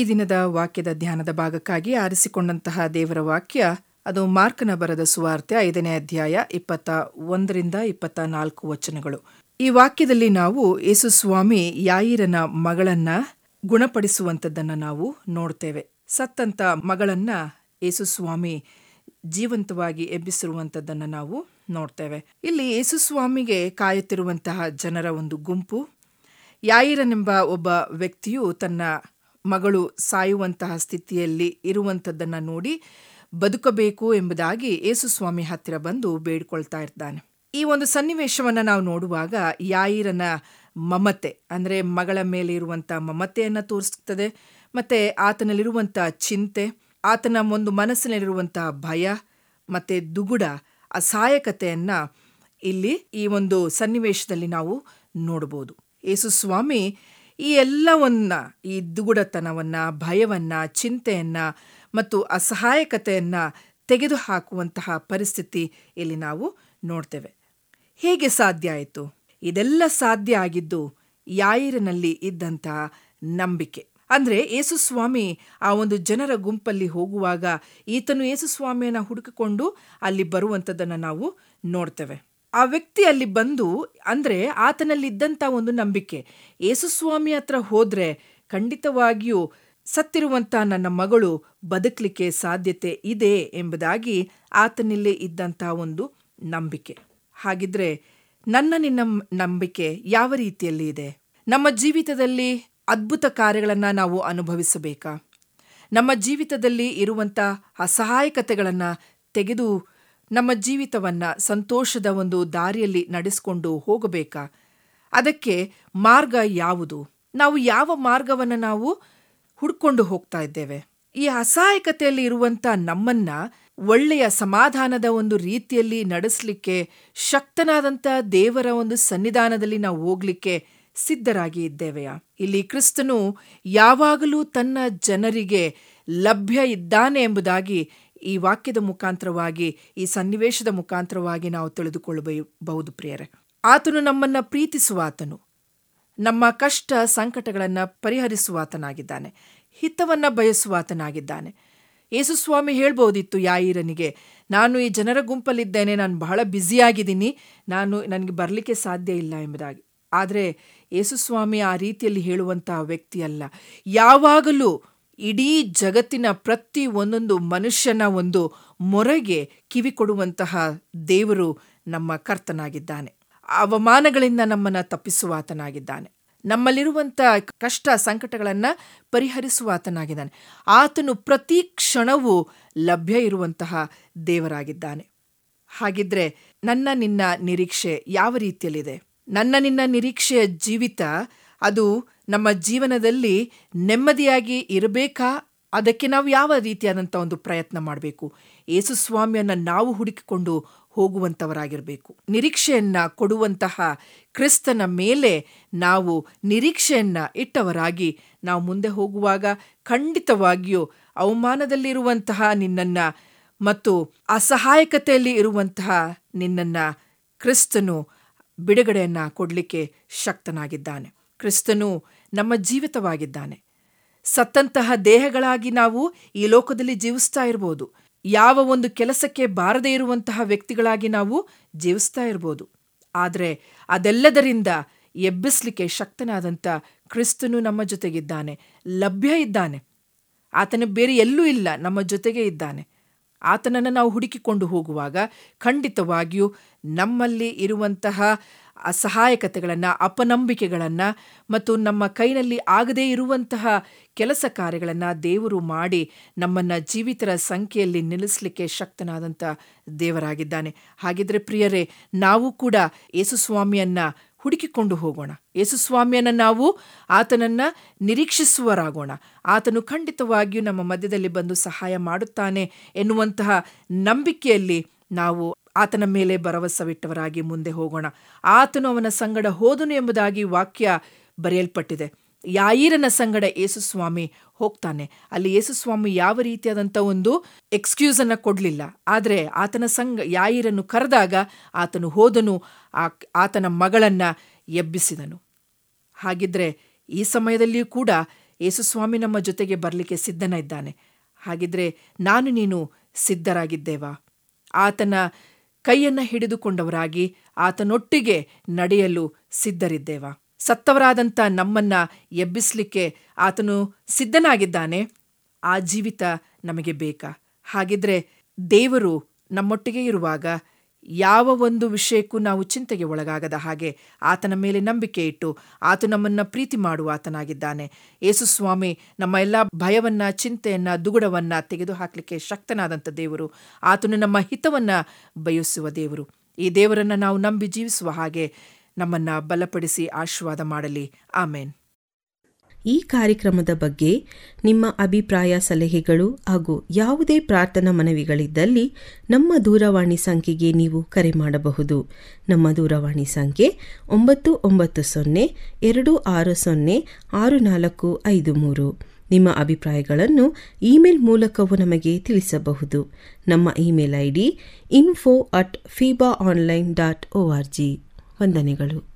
ದಿನದ ವಾಕ್ಯದ ಧ್ಯಾನದ ಭಾಗಕ್ಕಾಗಿ ಆರಿಸಿಕೊಂಡಂತಹ ದೇವರ ವಾಕ್ಯ ಅದು ಮಾರ್ಕನ ಬರೆದ ಸುವಾರ್ತೆ ಐದನೇ ಅಧ್ಯಾಯ ಇಪ್ಪತ್ತ ಒಂದರಿಂದ ಇಪ್ಪತ್ತ ನಾಲ್ಕು ವಚನಗಳು ಈ ವಾಕ್ಯದಲ್ಲಿ ನಾವು ಯೇಸು ಸ್ವಾಮಿ ಯಾಯಿರನ ಮಗಳನ್ನ ಗುಣಪಡಿಸುವಂಥದ್ದನ್ನ ನಾವು ನೋಡ್ತೇವೆ ಸತ್ತಂತ ಮಗಳನ್ನ ಯೇಸು ಸ್ವಾಮಿ ಜೀವಂತವಾಗಿ ಎಬ್ಬಿಸಿರುವಂಥದ್ದನ್ನು ನಾವು ನೋಡ್ತೇವೆ ಇಲ್ಲಿ ಯೇಸು ಸ್ವಾಮಿಗೆ ಕಾಯುತ್ತಿರುವಂತಹ ಜನರ ಒಂದು ಗುಂಪು ಯಾಯಿರನೆಂಬ ಒಬ್ಬ ವ್ಯಕ್ತಿಯು ತನ್ನ ಮಗಳು ಸಾಯುವಂತಹ ಸ್ಥಿತಿಯಲ್ಲಿ ಇರುವಂಥದ್ದನ್ನು ನೋಡಿ ಬದುಕಬೇಕು ಎಂಬುದಾಗಿ ಯೇಸು ಸ್ವಾಮಿ ಹತ್ತಿರ ಬಂದು ಬೇಡ್ಕೊಳ್ತಾ ಇರ್ತಾನೆ ಈ ಒಂದು ಸನ್ನಿವೇಶವನ್ನು ನಾವು ನೋಡುವಾಗ ಯಾಯಿರನ ಮಮತೆ ಅಂದರೆ ಮಗಳ ಮೇಲೆ ಇರುವಂಥ ಮಮತೆಯನ್ನು ತೋರಿಸ್ತದೆ ಮತ್ತು ಆತನಲ್ಲಿರುವಂಥ ಚಿಂತೆ ಆತನ ಒಂದು ಮನಸ್ಸಿನಲ್ಲಿರುವಂಥ ಭಯ ಮತ್ತು ದುಗುಡ ಅಸಹಾಯಕತೆಯನ್ನು ಇಲ್ಲಿ ಈ ಒಂದು ಸನ್ನಿವೇಶದಲ್ಲಿ ನಾವು ನೋಡ್ಬೋದು ಯೇಸು ಸ್ವಾಮಿ ಈ ಎಲ್ಲವನ್ನ ಈ ದುಗುಡತನವನ್ನು ಭಯವನ್ನು ಚಿಂತೆಯನ್ನು ಮತ್ತು ಅಸಹಾಯಕತೆಯನ್ನು ತೆಗೆದುಹಾಕುವಂತಹ ಪರಿಸ್ಥಿತಿ ಇಲ್ಲಿ ನಾವು ನೋಡ್ತೇವೆ ಹೇಗೆ ಸಾಧ್ಯ ಆಯಿತು ಇದೆಲ್ಲ ಸಾಧ್ಯ ಆಗಿದ್ದು ಯಾಯಿರನಲ್ಲಿ ಇದ್ದಂತಹ ನಂಬಿಕೆ ಅಂದರೆ ಯೇಸುಸ್ವಾಮಿ ಆ ಒಂದು ಜನರ ಗುಂಪಲ್ಲಿ ಹೋಗುವಾಗ ಈತನು ಯೇಸುಸ್ವಾಮಿಯನ್ನು ಹುಡುಕಿಕೊಂಡು ಅಲ್ಲಿ ಬರುವಂಥದ್ದನ್ನು ನಾವು ನೋಡ್ತೇವೆ ಆ ವ್ಯಕ್ತಿ ಅಲ್ಲಿ ಬಂದು ಅಂದರೆ ಆತನಲ್ಲಿದ್ದಂಥ ಒಂದು ನಂಬಿಕೆ ಯೇಸುಸ್ವಾಮಿ ಹತ್ರ ಹೋದರೆ ಖಂಡಿತವಾಗಿಯೂ ಸತ್ತಿರುವಂಥ ನನ್ನ ಮಗಳು ಬದುಕಲಿಕ್ಕೆ ಸಾಧ್ಯತೆ ಇದೆ ಎಂಬುದಾಗಿ ಆತನಲ್ಲೇ ಇದ್ದಂಥ ಒಂದು ನಂಬಿಕೆ ಹಾಗಿದ್ರೆ ನನ್ನ ನಿನ್ನ ನಂಬಿಕೆ ಯಾವ ರೀತಿಯಲ್ಲಿ ಇದೆ ನಮ್ಮ ಜೀವಿತದಲ್ಲಿ ಅದ್ಭುತ ಕಾರ್ಯಗಳನ್ನು ನಾವು ಅನುಭವಿಸಬೇಕಾ ನಮ್ಮ ಜೀವಿತದಲ್ಲಿ ಇರುವಂಥ ಅಸಹಾಯಕತೆಗಳನ್ನು ತೆಗೆದು ನಮ್ಮ ಜೀವಿತವನ್ನು ಸಂತೋಷದ ಒಂದು ದಾರಿಯಲ್ಲಿ ನಡೆಸಿಕೊಂಡು ಹೋಗಬೇಕಾ ಅದಕ್ಕೆ ಮಾರ್ಗ ಯಾವುದು ನಾವು ಯಾವ ಮಾರ್ಗವನ್ನು ನಾವು ಹುಡ್ಕೊಂಡು ಹೋಗ್ತಾ ಇದ್ದೇವೆ ಈ ಅಸಹಾಯಕತೆಯಲ್ಲಿ ಇರುವಂಥ ನಮ್ಮನ್ನ ಒಳ್ಳೆಯ ಸಮಾಧಾನದ ಒಂದು ರೀತಿಯಲ್ಲಿ ನಡೆಸಲಿಕ್ಕೆ ಶಕ್ತನಾದಂಥ ದೇವರ ಒಂದು ಸನ್ನಿಧಾನದಲ್ಲಿ ನಾವು ಹೋಗ್ಲಿಕ್ಕೆ ಸಿದ್ಧರಾಗಿ ಇದ್ದೇವೆಯಾ ಇಲ್ಲಿ ಕ್ರಿಸ್ತನು ಯಾವಾಗಲೂ ತನ್ನ ಜನರಿಗೆ ಲಭ್ಯ ಇದ್ದಾನೆ ಎಂಬುದಾಗಿ ಈ ವಾಕ್ಯದ ಮುಖಾಂತರವಾಗಿ ಈ ಸನ್ನಿವೇಶದ ಮುಖಾಂತರವಾಗಿ ನಾವು ತಿಳಿದುಕೊಳ್ಳಬಹುದು ಪ್ರಿಯರೇ ಆತನು ನಮ್ಮನ್ನ ಪ್ರೀತಿಸುವ ಆತನು ನಮ್ಮ ಕಷ್ಟ ಸಂಕಟಗಳನ್ನು ಪರಿಹರಿಸುವಾತನಾಗಿದ್ದಾನೆ ಹಿತವನ್ನ ಬಯಸುವಾತನಾಗಿದ್ದಾನೆ ಯೇಸುಸ್ವಾಮಿ ಹೇಳ್ಬೋದಿತ್ತು ಯಾಯಿರನಿಗೆ ನಾನು ಈ ಜನರ ಗುಂಪಲ್ಲಿದ್ದೇನೆ ನಾನು ಬಹಳ ಬ್ಯುಸಿಯಾಗಿದ್ದೀನಿ ನಾನು ನನಗೆ ಬರಲಿಕ್ಕೆ ಸಾಧ್ಯ ಇಲ್ಲ ಎಂಬುದಾಗಿ ಆದರೆ ಯೇಸುಸ್ವಾಮಿ ಆ ರೀತಿಯಲ್ಲಿ ಹೇಳುವಂತಹ ವ್ಯಕ್ತಿ ಅಲ್ಲ ಯಾವಾಗಲೂ ಇಡೀ ಜಗತ್ತಿನ ಪ್ರತಿ ಒಂದೊಂದು ಮನುಷ್ಯನ ಒಂದು ಮೊರೆಗೆ ಕಿವಿ ಕೊಡುವಂತಹ ದೇವರು ನಮ್ಮ ಕರ್ತನಾಗಿದ್ದಾನೆ ಅವಮಾನಗಳಿಂದ ನಮ್ಮನ್ನು ತಪ್ಪಿಸುವಾತನಾಗಿದ್ದಾನೆ ನಮ್ಮಲ್ಲಿರುವಂಥ ಕಷ್ಟ ಸಂಕಟಗಳನ್ನು ಪರಿಹರಿಸುವಾತನಾಗಿದ್ದಾನೆ ಆತನು ಪ್ರತಿ ಕ್ಷಣವೂ ಲಭ್ಯ ಇರುವಂತಹ ದೇವರಾಗಿದ್ದಾನೆ ಹಾಗಿದ್ರೆ ನನ್ನ ನಿನ್ನ ನಿರೀಕ್ಷೆ ಯಾವ ರೀತಿಯಲ್ಲಿದೆ ನನ್ನ ನಿನ್ನ ನಿರೀಕ್ಷೆಯ ಜೀವಿತ ಅದು ನಮ್ಮ ಜೀವನದಲ್ಲಿ ನೆಮ್ಮದಿಯಾಗಿ ಇರಬೇಕಾ ಅದಕ್ಕೆ ನಾವು ಯಾವ ರೀತಿಯಾದಂಥ ಒಂದು ಪ್ರಯತ್ನ ಮಾಡಬೇಕು ಯೇಸುಸ್ವಾಮಿಯನ್ನು ನಾವು ಹುಡುಕಿಕೊಂಡು ಹೋಗುವಂಥವರಾಗಿರಬೇಕು ನಿರೀಕ್ಷೆಯನ್ನ ಕೊಡುವಂತಹ ಕ್ರಿಸ್ತನ ಮೇಲೆ ನಾವು ನಿರೀಕ್ಷೆಯನ್ನ ಇಟ್ಟವರಾಗಿ ನಾವು ಮುಂದೆ ಹೋಗುವಾಗ ಖಂಡಿತವಾಗಿಯೂ ಅವಮಾನದಲ್ಲಿರುವಂತಹ ನಿನ್ನನ್ನ ಮತ್ತು ಅಸಹಾಯಕತೆಯಲ್ಲಿ ಇರುವಂತಹ ನಿನ್ನನ್ನ ಕ್ರಿಸ್ತನು ಬಿಡುಗಡೆಯನ್ನ ಕೊಡಲಿಕ್ಕೆ ಶಕ್ತನಾಗಿದ್ದಾನೆ ಕ್ರಿಸ್ತನು ನಮ್ಮ ಜೀವಿತವಾಗಿದ್ದಾನೆ ಸತ್ತಂತಹ ದೇಹಗಳಾಗಿ ನಾವು ಈ ಲೋಕದಲ್ಲಿ ಜೀವಿಸ್ತಾ ಇರ್ಬೋದು ಯಾವ ಒಂದು ಕೆಲಸಕ್ಕೆ ಬಾರದೇ ಇರುವಂತಹ ವ್ಯಕ್ತಿಗಳಾಗಿ ನಾವು ಜೀವಿಸ್ತಾ ಇರ್ಬೋದು ಆದರೆ ಅದೆಲ್ಲದರಿಂದ ಎಬ್ಬಿಸ್ಲಿಕ್ಕೆ ಶಕ್ತನಾದಂಥ ಕ್ರಿಸ್ತನು ನಮ್ಮ ಜೊತೆಗಿದ್ದಾನೆ ಲಭ್ಯ ಇದ್ದಾನೆ ಆತನ ಬೇರೆ ಎಲ್ಲೂ ಇಲ್ಲ ನಮ್ಮ ಜೊತೆಗೆ ಇದ್ದಾನೆ ಆತನನ್ನು ನಾವು ಹುಡುಕಿಕೊಂಡು ಹೋಗುವಾಗ ಖಂಡಿತವಾಗಿಯೂ ನಮ್ಮಲ್ಲಿ ಇರುವಂತಹ ಅಸಹಾಯಕತೆಗಳನ್ನು ಅಪನಂಬಿಕೆಗಳನ್ನು ಮತ್ತು ನಮ್ಮ ಕೈನಲ್ಲಿ ಆಗದೇ ಇರುವಂತಹ ಕೆಲಸ ಕಾರ್ಯಗಳನ್ನು ದೇವರು ಮಾಡಿ ನಮ್ಮನ್ನು ಜೀವಿತರ ಸಂಖ್ಯೆಯಲ್ಲಿ ನಿಲ್ಲಿಸಲಿಕ್ಕೆ ಶಕ್ತನಾದಂಥ ದೇವರಾಗಿದ್ದಾನೆ ಹಾಗಿದ್ರೆ ಪ್ರಿಯರೇ ನಾವು ಕೂಡ ಯೇಸುಸ್ವಾಮಿಯನ್ನು ಹುಡುಕಿಕೊಂಡು ಹೋಗೋಣ ಯೇಸುಸ್ವಾಮಿಯನ್ನು ನಾವು ಆತನನ್ನು ನಿರೀಕ್ಷಿಸುವರಾಗೋಣ ಆತನು ಖಂಡಿತವಾಗಿಯೂ ನಮ್ಮ ಮಧ್ಯದಲ್ಲಿ ಬಂದು ಸಹಾಯ ಮಾಡುತ್ತಾನೆ ಎನ್ನುವಂತಹ ನಂಬಿಕೆಯಲ್ಲಿ ನಾವು ಆತನ ಮೇಲೆ ಭರವಸವಿಟ್ಟವರಾಗಿ ಮುಂದೆ ಹೋಗೋಣ ಆತನು ಅವನ ಸಂಗಡ ಹೋದನು ಎಂಬುದಾಗಿ ವಾಕ್ಯ ಬರೆಯಲ್ಪಟ್ಟಿದೆ ಯಾಯಿರನ ಸಂಗಡ ಯೇಸುಸ್ವಾಮಿ ಹೋಗ್ತಾನೆ ಅಲ್ಲಿ ಯೇಸುಸ್ವಾಮಿ ಯಾವ ರೀತಿಯಾದಂಥ ಒಂದು ಎಕ್ಸ್ಕ್ಯೂಸ್ ಅನ್ನ ಕೊಡಲಿಲ್ಲ ಆದರೆ ಆತನ ಸಂಗ ಯಾಯಿರನ್ನು ಕರೆದಾಗ ಆತನು ಹೋದನು ಆ ಆತನ ಮಗಳನ್ನ ಎಬ್ಬಿಸಿದನು ಹಾಗಿದ್ರೆ ಈ ಸಮಯದಲ್ಲಿಯೂ ಕೂಡ ಯೇಸುಸ್ವಾಮಿ ನಮ್ಮ ಜೊತೆಗೆ ಬರಲಿಕ್ಕೆ ಸಿದ್ಧನ ಇದ್ದಾನೆ ಹಾಗಿದ್ರೆ ನಾನು ನೀನು ಸಿದ್ಧರಾಗಿದ್ದೇವಾ ಆತನ ಕೈಯನ್ನ ಹಿಡಿದುಕೊಂಡವರಾಗಿ ಆತನೊಟ್ಟಿಗೆ ನಡೆಯಲು ಸಿದ್ಧರಿದ್ದೇವಾ ಸತ್ತವರಾದಂಥ ನಮ್ಮನ್ನ ಎಬ್ಬಿಸಲಿಕ್ಕೆ ಆತನು ಸಿದ್ಧನಾಗಿದ್ದಾನೆ ಆ ಜೀವಿತ ನಮಗೆ ಬೇಕಾ ಹಾಗಿದ್ರೆ ದೇವರು ನಮ್ಮೊಟ್ಟಿಗೆ ಇರುವಾಗ ಯಾವ ಒಂದು ವಿಷಯಕ್ಕೂ ನಾವು ಚಿಂತೆಗೆ ಒಳಗಾಗದ ಹಾಗೆ ಆತನ ಮೇಲೆ ನಂಬಿಕೆ ಇಟ್ಟು ಆತ ನಮ್ಮನ್ನ ಪ್ರೀತಿ ಮಾಡುವ ಆತನಾಗಿದ್ದಾನೆ ಯೇಸುಸ್ವಾಮಿ ನಮ್ಮ ಎಲ್ಲ ಭಯವನ್ನ ಚಿಂತೆಯನ್ನ ದುಗುಡವನ್ನ ತೆಗೆದು ಹಾಕಲಿಕ್ಕೆ ಶಕ್ತನಾದಂಥ ದೇವರು ಆತನು ನಮ್ಮ ಹಿತವನ್ನ ಬಯಸುವ ದೇವರು ಈ ದೇವರನ್ನ ನಾವು ನಂಬಿ ಜೀವಿಸುವ ಹಾಗೆ ನಮ್ಮನ್ನ ಬಲಪಡಿಸಿ ಆಶೀರ್ವಾದ ಮಾಡಲಿ ಆಮೇನ್ ಈ ಕಾರ್ಯಕ್ರಮದ ಬಗ್ಗೆ ನಿಮ್ಮ ಅಭಿಪ್ರಾಯ ಸಲಹೆಗಳು ಹಾಗೂ ಯಾವುದೇ ಪ್ರಾರ್ಥನಾ ಮನವಿಗಳಿದ್ದಲ್ಲಿ ನಮ್ಮ ದೂರವಾಣಿ ಸಂಖ್ಯೆಗೆ ನೀವು ಕರೆ ಮಾಡಬಹುದು ನಮ್ಮ ದೂರವಾಣಿ ಸಂಖ್ಯೆ ಒಂಬತ್ತು ಒಂಬತ್ತು ಸೊನ್ನೆ ಎರಡು ಆರು ಸೊನ್ನೆ ಆರು ನಾಲ್ಕು ಐದು ಮೂರು ನಿಮ್ಮ ಅಭಿಪ್ರಾಯಗಳನ್ನು ಇಮೇಲ್ ಮೂಲಕವೂ ನಮಗೆ ತಿಳಿಸಬಹುದು ನಮ್ಮ email I D info at ಫೀಬಾ online dot O R G ವಂದನೆಗಳು